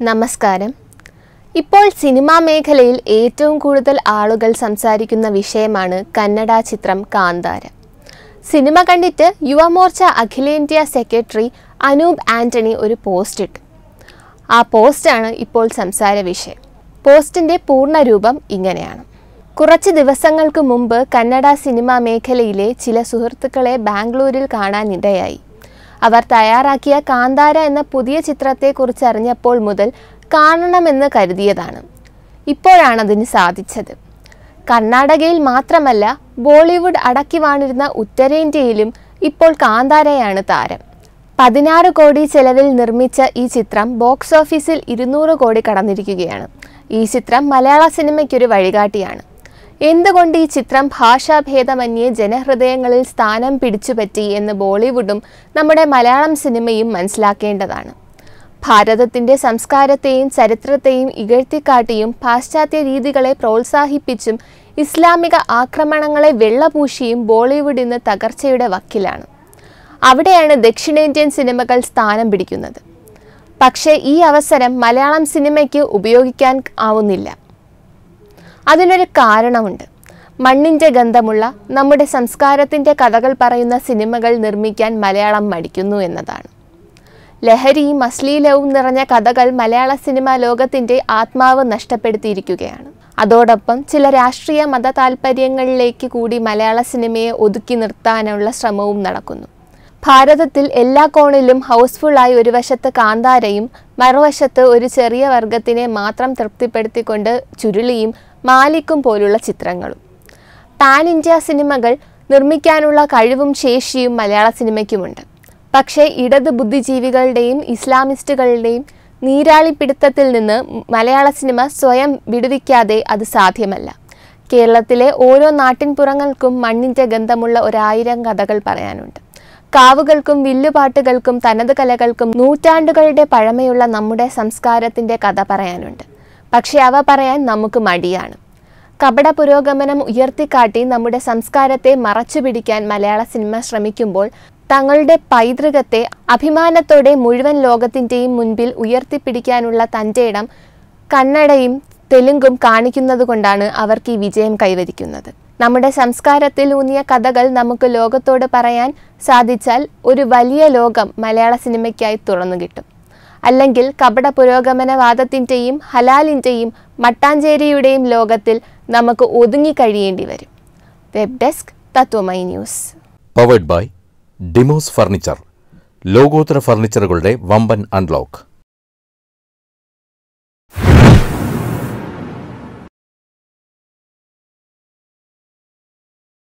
നമസ്കാരം ഇപ്പോൾ സിനിമാ മേഖലയിൽ ഏറ്റവും കൂടുതൽ ആളുകൾ സംസാരിക്കുന്ന വിഷയമാണ് കന്നഡ ചിത്രം കാന്താര സിനിമ കണ്ടിട്ട് യുവമോർച്ച അഖിലേന്ത്യാ സെക്രട്ടറി അനൂപ് ആന്റണി ഒരു പോസ്റ്റ് ഇട്ടു ആ പോസ്റ്റാണ് ഇപ്പോൾ സംസാര വിഷയം പോസ്റ്റിൻ്റെ പൂർണ്ണരൂപം ഇങ്ങനെയാണ് കുറച്ച് ദിവസങ്ങൾക്ക് മുമ്പ് കന്നഡ സിനിമാ മേഖലയിലെ ചില സുഹൃത്തുക്കളെ ബാംഗ്ലൂരിൽ കാണാനിടയായി അവർ തയ്യാറാക്കിയ കാന്താര എന്ന പുതിയ ചിത്രത്തെക്കുറിച്ച് അറിഞ്ഞപ്പോൾ മുതൽ കാണണമെന്ന് കരുതിയതാണ് ഇപ്പോഴാണതിന് സാധിച്ചത് കർണാടകയിൽ മാത്രമല്ല ബോളിവുഡ് അടക്കി വാണിരുന്ന ഉത്തരേന്ത്യയിലും ഇപ്പോൾ കാന്താരയാണ് താരം പതിനാറ് കോടി ചെലവിൽ നിർമ്മിച്ച ഈ ചിത്രം ബോക്സ് ഓഫീസിൽ ഇരുന്നൂറ് കോടി കടന്നിരിക്കുകയാണ് ഈ ചിത്രം മലയാള സിനിമയ്ക്കൊരു വഴികാട്ടിയാണ് എന്തുകൊണ്ട് ഈ ചിത്രം ഭാഷാഭേദമന്യേ ജനഹൃദയങ്ങളിൽ സ്ഥാനം പിടിച്ചുപറ്റി എന്ന് ബോളിവുഡും നമ്മുടെ മലയാളം സിനിമയും മനസ്സിലാക്കേണ്ടതാണ് ഭാരതത്തിൻ്റെ സംസ്കാരത്തെയും ചരിത്രത്തെയും ഇകഴ്ത്തിക്കാട്ടിയും പാശ്ചാത്യ രീതികളെ പ്രോത്സാഹിപ്പിച്ചും ഇസ്ലാമിക ആക്രമണങ്ങളെ വെള്ളപൂശിയും ബോളിവുഡ് ഇന്ന് തകർച്ചയുടെ വക്കിലാണ് അവിടെയാണ് ദക്ഷിണേന്ത്യൻ സിനിമകൾ സ്ഥാനം പിടിക്കുന്നത് പക്ഷേ ഈ അവസരം മലയാളം സിനിമയ്ക്ക് ഉപയോഗിക്കാൻ ആവുന്നില്ല അതിനൊരു കാരണമുണ്ട് മണ്ണിൻ്റെ ഗന്ധമുള്ള നമ്മുടെ സംസ്കാരത്തിൻ്റെ കഥകൾ പറയുന്ന സിനിമകൾ നിർമ്മിക്കാൻ മലയാളം മടിക്കുന്നു എന്നതാണ് ലഹരിയും അശ്ലീലവും നിറഞ്ഞ കഥകൾ മലയാള സിനിമാ ലോകത്തിൻ്റെ ആത്മാവ് നഷ്ടപ്പെടുത്തിയിരിക്കുകയാണ് അതോടൊപ്പം ചില രാഷ്ട്രീയ മത താൽപ്പര്യങ്ങളിലേക്ക് കൂടി മലയാള സിനിമയെ ഒതുക്കി നിർത്താനുള്ള ശ്രമവും നടക്കുന്നു ഭാരതത്തിൽ എല്ലാ കോണിലും ഹൗസ്ഫുള്ളായി ഒരു വശത്ത് കാന്താരയും മറുവശത്ത് ഒരു ചെറിയ വർഗത്തിനെ മാത്രം തൃപ്തിപ്പെടുത്തിക്കൊണ്ട് ചുരുളിയും മാലിക്കും പോലുള്ള ചിത്രങ്ങളും പാൻ ഇന്ത്യ സിനിമകൾ നിർമ്മിക്കാനുള്ള കഴിവും ശേഷിയും മലയാള സിനിമയ്ക്കുമുണ്ട് പക്ഷേ ഇടത് ബുദ്ധിജീവികളുടെയും ഇസ്ലാമിസ്റ്റുകളുടെയും നീരാളിപ്പിടുത്തത്തിൽ നിന്ന് മലയാള സിനിമ സ്വയം വിടുവിക്കാതെ അത് സാധ്യമല്ല കേരളത്തിലെ ഓരോ നാട്ടിൻപുറങ്ങൾക്കും മണ്ണിൻ്റെ ഗന്ധമുള്ള ഒരായിരം കഥകൾ പറയാനുണ്ട് കാവുകൾക്കും വില്ലുപാട്ടുകൾക്കും തനത് കലകൾക്കും നൂറ്റാണ്ടുകളുടെ പഴമയുള്ള നമ്മുടെ സംസ്കാരത്തിൻ്റെ കഥ പറയാനുണ്ട് പക്ഷെ അവ പറയാൻ നമുക്ക് മടിയാണ് കപട പുരോഗമനം ഉയർത്തിക്കാട്ടി നമ്മുടെ സംസ്കാരത്തെ മറച്ചുപിടിക്കാൻ മലയാള സിനിമ ശ്രമിക്കുമ്പോൾ തങ്ങളുടെ പൈതൃകത്തെ അഭിമാനത്തോടെ മുഴുവൻ ലോകത്തിൻ്റെയും മുൻപിൽ ഉയർത്തിപ്പിടിക്കാനുള്ള തൻ്റെ ഇടം കന്നഡയും തെലുങ്കും കാണിക്കുന്നതുകൊണ്ടാണ് അവർക്ക് ഈ വിജയം കൈവരിക്കുന്നത് നമ്മുടെ സംസ്കാരത്തിൽ ഊന്നിയ കഥകൾ നമുക്ക് ലോകത്തോട് പറയാൻ സാധിച്ചാൽ ഒരു വലിയ ലോകം മലയാള സിനിമയ്ക്കായി തുറന്നു കിട്ടും അല്ലെങ്കിൽ കപട പുരോഗമനവാദത്തിൻ്റെയും ഹലാലിൻ്റെയും മട്ടാഞ്ചേരിയുടെയും ലോകത്തിൽ നമുക്ക് ഒതുങ്ങിക്കഴിയേണ്ടി വരും വെബ് ഡെസ്ക് തത്വമൈ news powered by Demos furniture ലോകോത്തര ഫർണിച്ചറുകളുടെ വമ്പൻ അൺലോക്ക്